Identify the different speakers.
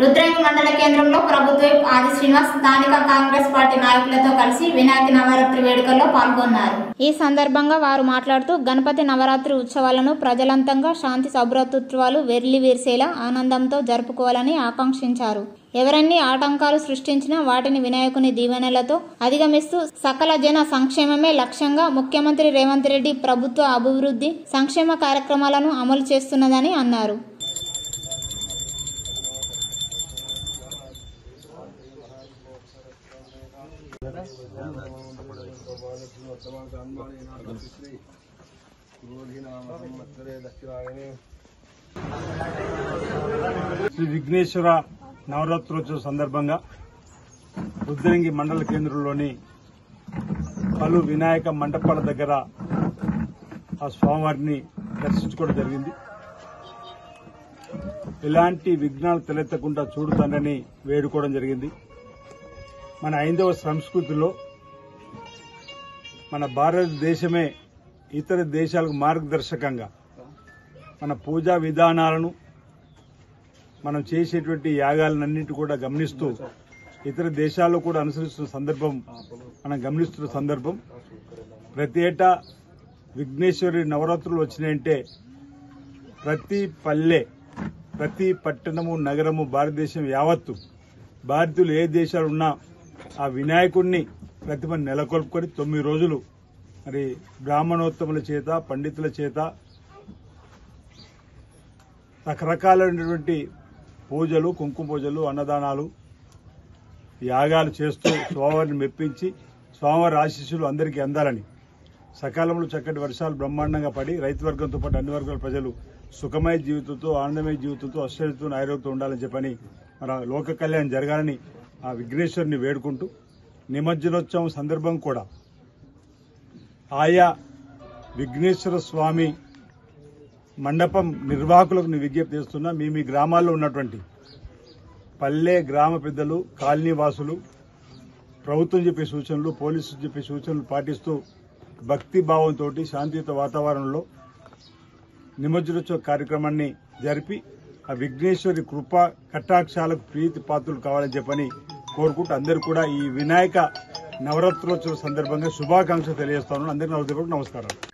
Speaker 1: రుద్రంగి మండల కేంద్రంలో ప్రభుత్వ ఆది శ్రీనివాస్ స్థానిక కాంగ్రెస్ పార్టీ నాయకులతో కలిసి వినాయక నవరాత్రి వేడుకల్లో పాల్గొన్నారు ఈ సందర్భంగా వారు మాట్లాడుతూ గణపతి నవరాత్రి ఉత్సవాలను ప్రజలంతంగా శాంతి సౌభ్రతృత్వాలు వెర్లి వీర్సేలా ఆనందంతో జరుపుకోవాలని ఆకాంక్షించారు ఎవరన్ని ఆటంకాలు సృష్టించినా వాటిని వినాయకుని దీవెనలతో అధిగమిస్తూ సకల జన సంక్షేమమే లక్ష్యంగా ముఖ్యమంత్రి రేవంత్ రెడ్డి ప్రభుత్వ అభివృద్ధి సంక్షేమ కార్యక్రమాలను అమలు చేస్తున్నదని అన్నారు
Speaker 2: శ్రీ విఘ్నేశ్వర నవరాత్రోత్సవ సందర్భంగా రుద్రంగి మండల కేంద్రంలోని పలు వినాయక మండపాల దగ్గర ఆ స్వామివారిని దర్శించుకోవడం జరిగింది ఎలాంటి విఘ్నాలు తలెత్తకుండా చూడుతానని వేడుకోవడం జరిగింది మన ఐదవ సంస్కృతిలో మన భారతదేశమే ఇతర దేశాలకు మార్గదర్శకంగా మన పూజా విధానాలను మనం చేసేటువంటి యాగాలన్నింటి కూడా గమనిస్తూ ఇతర దేశాల్లో కూడా అనుసరిస్తున్న సందర్భం మనం గమనిస్తున్న సందర్భం ప్రతి ఏటా విఘ్నేశ్వరి నవరాత్రులు వచ్చినాయంటే ప్రతి పల్లె ప్రతి పట్టణము నగరము భారతదేశం యావత్తు భారతీయులు ఏ దేశాలు ఉన్నా ఆ వినాయకుడిని ప్రతిమ నెలకొల్పుకొని తొమ్మిది రోజులు మరి బ్రాహ్మణోత్తముల చేత పండితుల చేత రకరకాలైనటువంటి పూజలు కుంకుమ పూజలు అన్నదానాలు యాగాలు చేస్తూ స్వామివారిని మెప్పించి స్వామివారి ఆశీస్సులు అందరికీ అందాలని సకాలంలో చక్కటి వర్షాలు బ్రహ్మాండంగా పడి రైతు వర్గంతో పాటు అన్ని వర్గాల ప్రజలు సుఖమయ జీవితంతో ఆనందమయ జీవితంతో అశ్చర్యతో ఆరోగ్యంతో ఉండాలని చెప్పని మన లోక కళ్యాణం జరగాలని ఆ విఘ్నేశ్వరుని వేడుకుంటూ నిమజ్జనోత్సవం సందర్భం కూడా ఆయా విఘ్నేశ్వర స్వామి మండపం నిర్వాహకులకు నేను విజ్ఞప్తి చేస్తున్నా మీ మీ గ్రామాల్లో ఉన్నటువంటి పల్లె గ్రామ పెద్దలు కాలనీ వాసులు ప్రభుత్వం చెప్పే సూచనలు పోలీసులు చెప్పే సూచనలు పాటిస్తూ భక్తి భావంతో శాంతియుత వాతావరణంలో నిమజ్జనోత్సవ కార్యక్రమాన్ని జరిపి ఆ విఘ్నేశ్వరి కృప కటాక్షాలకు ప్రీతి పాత్రలు కావాలని చెప్పని కోరుకుంటూ అందరూ కూడా ఈ వినాయక నవరాత్రోత్సవ సందర్భంగా శుభాకాంక్షలు తెలియజేస్తాను అందరికీ నమస్కారం